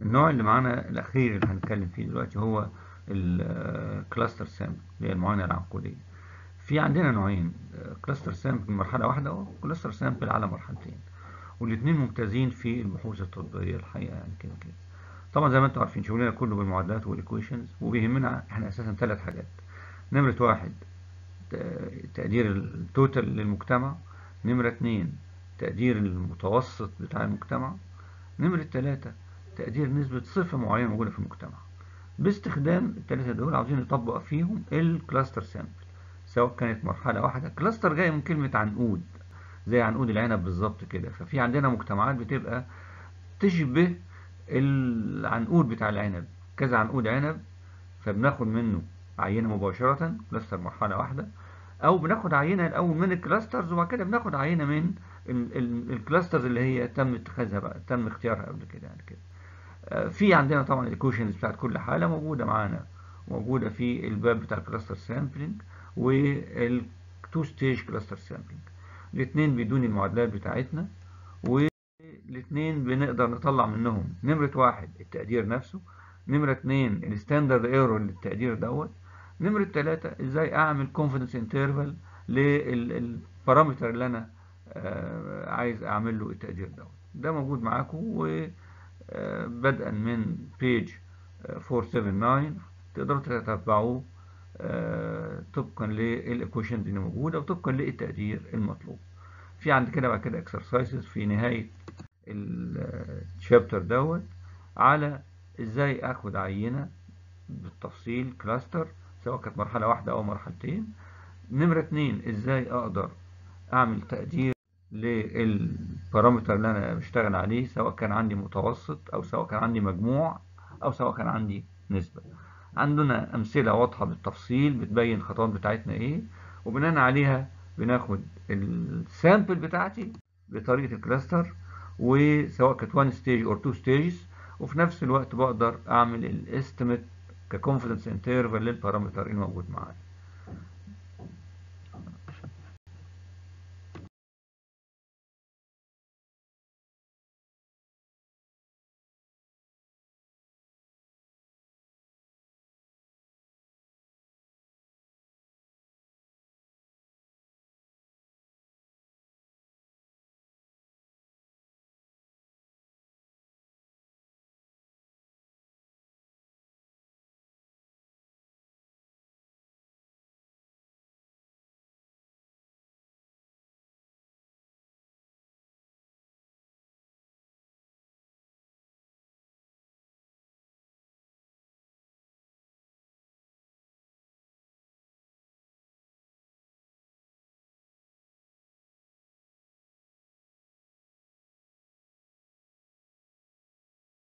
النوع اللي معانا الأخير اللي هنتكلم فيه دلوقتي هو الكلاستر سامبل اللي هي المعاينة العنقودية في عندنا نوعين كلاستر سامبل مرحلة واحدة وكلاستر سامبل على مرحلتين والاثنين ممتازين في البحوث الطبية الحقيقة يعني كده كده طبعا زي ما انتم عارفين شغلنا كله بالمعادلات والايكويشنز وبيهمنا احنا اساسا ثلاث حاجات نمرة واحد تقدير التوتال للمجتمع نمرة اتنين تقدير المتوسط بتاع المجتمع نمرة ثلاثة تقدير نسبة صفة معينة موجودة في المجتمع باستخدام الثلاثة دول عاوزين نطبق فيهم الكلاستر سامبل سواء كانت مرحلة واحدة كلاستر جاي من كلمة عنقود زي عنقود العنب بالظبط كده ففي عندنا مجتمعات بتبقى تشبه العنقود بتاع العنب كذا عنقود عنب فبناخد منه عينة مباشرة كلاستر مرحلة واحدة أو بناخد عينة الأول من الكلاسترز وبعد كده بناخد عينة من الكلاسترز اللي هي تم اتخاذها بقى تم اختيارها قبل كده يعني كده في عندنا طبعا الايكويشنز بتاعت كل حالة موجودة معانا موجودة في الباب بتاع الكلاستر سامبلينج والتو ستيج كلاستر سامبلينج الاثنين بيدوني المعادلات بتاعتنا والاثنين بنقدر نطلع منهم نمرة واحد التقدير نفسه نمرة اتنين الستاندرد ايرور للتقدير دوت نمرة تلاتة ازاي اعمل confidence interval للبارامتر اللي انا آه عايز اعمل له التقدير دوت ده موجود معاكم وبدءا من بيج 479 تقدروا تتبعوه آه طبقا للايكويشنز اللي موجوده وطبقا للتقدير المطلوب في عند كده بعد كده اكسرسايزز في نهايه الشابتر دوت على ازاي اخد عينه بالتفصيل كلاستر سواء كانت مرحله واحده او مرحلتين نمره اتنين ازاي اقدر اعمل تقدير للبارامتر اللي انا بشتغل عليه سواء كان عندي متوسط او سواء كان عندي مجموع او سواء كان عندي نسبه عندنا امثله واضحه بالتفصيل بتبين الخطوات بتاعتنا ايه وبناء عليها بناخد السامبل بتاعتي بطريقه الكلاستر وسواء كانت 1 ستيج او 2 ستيجز وفي نفس الوقت بقدر اعمل الاستيميت ككونفدنس انترفال للبارامتر الموجود معايا